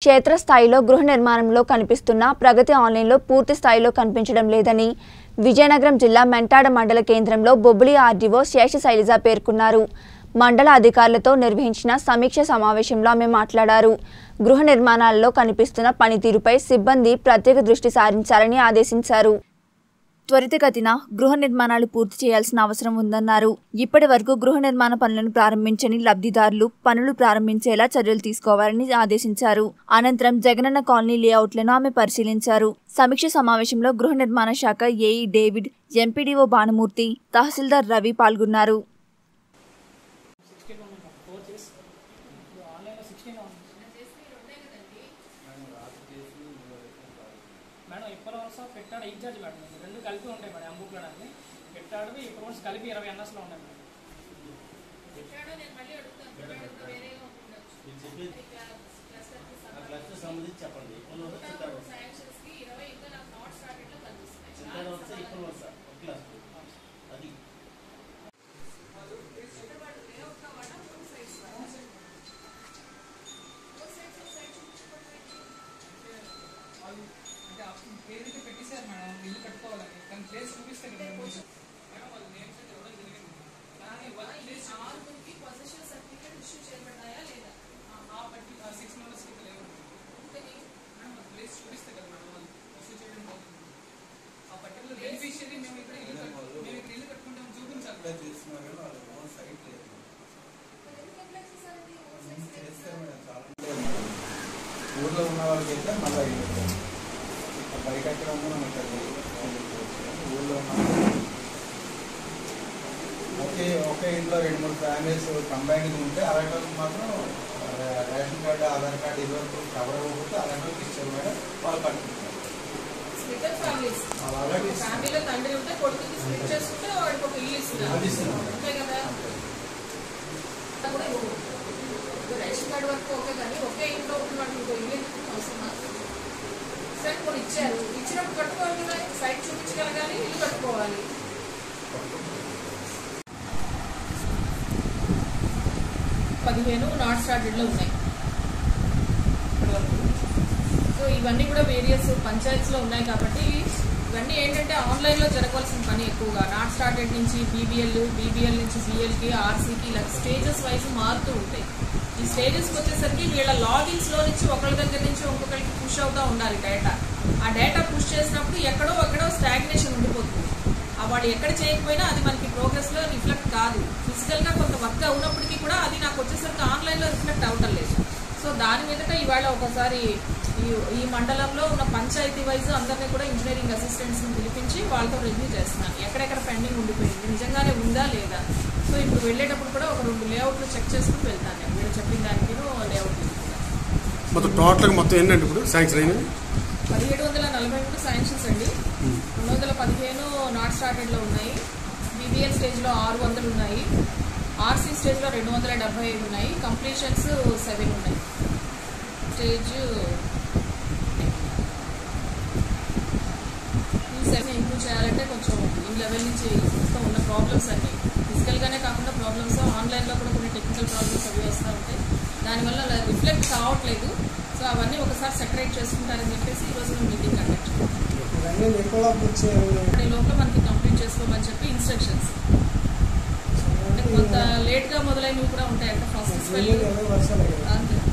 క్షేత్రస్థాయిలో గృహ నిర్మాణంలో కనిపిస్తున్న ప్రగతి ఆన్లైన్లో పూర్తి స్థాయిలో కనిపించడం లేదని విజయనగరం జిల్లా మెంటాడ మండల కేంద్రంలో బొబ్బిలి ఆర్డీఓ శేషశైలజ పేర్కొన్నారు మండల అధికారులతో నిర్వహించిన సమీక్ష సమావేశంలో ఆమె మాట్లాడారు గృహ నిర్మాణాలలో కనిపిస్తున్న పనితీరుపై సిబ్బంది ప్రత్యేక దృష్టి సారించాలని ఆదేశించారు త్వరితగతిన గృహ నిర్మాణాలు పూర్తి చేయాల్సిన అవసరం ఉందన్నారు ఇప్పటి వరకు గృహ నిర్మాణ పనులను ప్రారంభించని లబ్ధిదారులు పనులు ప్రారంభించేలా చర్యలు తీసుకోవాలని ఆదేశించారు అనంతరం జగనన్న కాలనీ లేఅవుట్లను ఆమె పరిశీలించారు సమీక్ష సమావేశంలో గృహ నిర్మాణ శాఖ A E David M P D O Bhanumurthy tahsildar Ravi పాల్గొన్నారు సిక్స్టీన్ ఉన్నాయి మేడం ఫోర్ చేసి ఇప్పుడు ఆన్లైన్లో సిక్స్టీన్ ఉంది మేడం ఇప్పటి వరుస పెట్టాడు ఇన్ఛార్జ్ మేడం ఇది రెండు కలిపి ఉంటాయి మేడం అంబుక్లో అన్ని పెట్టాడు ఇప్పుడు వరుస కలిపి ఇరవై ఎన్ఎస్లో ఉన్నాయి మేడం క్లస్టర్ సంబంధించి చెప్పండి ఇప్పుడు వస్తే చిత్తాడు చిత్తాడు వస్తే ఇప్పుడు వస్తా ఒక క్లస్టర్ అది అంటే అప్పుడు పేరుకి పెట్టేశారు మేడం ఇల్లు కట్టుకోవాలని కానీ ప్లేస్ చూపిస్తే కదా మేడం మేడం వాళ్ళు నేమ్స్ అయితే ఇవ్వడం జరిగింది కానీ వాళ్ళ ప్లేస్ ఆ బట్టి ఆ సిక్స్ మెంబర్స్ కి లేవు మేడం వాళ్ళ ప్లేస్ చూపిస్తే కదా మేడం వాళ్ళు ఇష్యూ చేయడం బాగుంది ఆ పర్టికులర్ బెనిఫిషియరీ మేము ఇక్కడ ఇల్లు కట్టు మేము ఇక్కడ ఇల్లు కట్టుకుంటాం చూపించాలి అప్లై చేస్తున్నా కానీ వాళ్ళ ఓన్ సైట్ లేదు చేస్తారు మేడం చాలా ఉంటాయి మేడం. ఊర్లో ఉన్న వాళ్ళకి అయితే మళ్ళీ బయట ఎక్కడ ఉన్నా మనం ఇక్కడ చేసుకోవచ్చు. ఊర్లో ఉన్న వాళ్ళకి ఒకే ఒకే ఇంట్లో రెండు మూడు ఫ్యామిలీస్ కంబైన్డ్ ఉంటే అలాంటి వాళ్ళకి మాత్రం ఆ, రేషన్ కార్డు ఆధార్ కార్డు ఇదివరకు కవర్ అవ్వకపోతే అలాంటి వాళ్ళకి ఇచ్చారు మేడం వాళ్ళు కట్టుకుంటారు స్ప్లిటర్ ఫ్యామిలీస్ అలాగే ఇస్తారు. ఫ్యామిలీలో తండ్రి ఉంటే కొడుకుకి స్ప్లిట్ చేసుకుంటే వాడికి ఒక ఇల్లు ఇస్తున్నారు అది ఇస్తున్నాం అంతే కదా అంతా కూడా ఇవ్వరు. ఇప్పుడు రేషన్ కార్డు వరకు ఓకే కానీ ఒకే ఇంట్లో ఉన్న వాడికి ఇంకో ఇల్లు ఎందుకు అవసరమా సరే కొన్ని ఇచ్చారు ఇచ్చినప్పుడు కట్టుకోవాలి కదా సైట్ చూపించగలగాలి ఇల్లు కట్టుకోవాలి పదిహేను నాట్ స్టార్టెడ్లో ఉన్నాయి సో ఇవన్నీ కూడా వేరియస్ పంచాయత్స్లో ఉన్నాయి కాబట్టి ఇవన్నీ ఏంటంటే ఆన్లైన్లో జరగవలసిన పని ఎక్కువగా నాట్ స్టార్టెడ్ నుంచి బీబీఎల్ బీబీఎల్ నుంచి బిఎల్కి ఆర్సీకి ఇలా స్టేజెస్ వైజ్ మారుతూ ఉంటాయి ఈ స్టేజెస్కి వచ్చేసరికి వీళ్ళ లాగిన్స్లో నుంచి ఒకళ్ళ దగ్గర నుంచి ఇంకొకరికి పుష్ అవుతూ ఉండాలి డేటా ఆ డేటా పుష్ చేసినప్పుడు ఎక్కడో ఎక్కడో స్టాగ్నేషన్ ఉండిపోతుంది ఆ వాడు ఎక్కడ చేయకపోయినా అది మనకి ప్రోగ్రెస్లో రిఫ్లెక్ట్ కాదు ఫిజికల్గా కొంత వర్క్ ఉన్నప్పటికీ కూడా అది నాకు వచ్చేసరికి ఆన్లైన్లో రిఫ్లెక్ట్ అవటం లేదు సో దాని మీదట ఇవాళ ఒకసారి ఈ ఈ మండలంలో ఉన్న పంచాయతీ వైజ్ అందరినీ కూడా ఇంజనీరింగ్ అసిస్టెంట్స్ని పిలిపించి వాళ్ళతో రివ్యూ చేస్తున్నాను ఎక్కడెక్కడ పెండింగ్ ఉండిపోయింది నిజంగానే ఉందా లేదా సో ఇప్పుడు వెళ్ళేటప్పుడు కూడా ఒక రెండు లేఅవుట్లు చెక్ చేసుకుని వెళ్తాను నేను మీరు చెప్పిన దానికి లేఅవుట్ మొత్తం టోటల్గా మొత్తం ఏంటంటే ఇప్పుడు శాంక్షన్ అయినవి పదిహేడు వందల నలభై మూడు శాంక్షన్స్ అండి రెండు వందల పదిహేను నాట్ స్టార్టెడ్లో ఉన్నాయి బీబీఎల్ స్టేజ్లో ఆరు వందలు ఉన్నాయి ఆర్సీ స్టేజ్లో రెండు వందల డెబ్బై ఐదు ఉన్నాయి కంప్లీషన్స్ సెవెన్ ఉన్నాయి స్టేజ్ ఈ సెవెన్ ఇంప్రూవ్ చేయాలంటే కొంచెం ఈ లెవెల్ నుంచి మొత్తం ఉన్న ప్రాబ్లమ్స్ అన్ని ఫిజికల్గానే కాకుండా ప్రాబ్లమ్స్ ఆన్లైన్లో కూడా కొన్ని టెక్నికల్ ప్రాబ్లమ్స్ అవి వస్తూ ఉంటాయి దానివల్ల రిఫ్లెక్ట్ కావట్లేదు సో అవన్నీ ఒకసారి సెపరేట్ చేసుకుంటారని చెప్పేసి ఈరోజు మేము మీటింగ్ కండక్ట్ ఇవన్నీ ఎక్కువగా పూర్తి చేయాలి ఈ లోపల మనకి కంప్లీట్ చేసుకోమని చెప్పి ఇన్స్ట్రక్షన్స్ అంటే కొంత లేట్గా మొదలైనవి కూడా ఉంటాయి అంటే ఫస్ట్ స్పెల్ వర్షాలు అంతే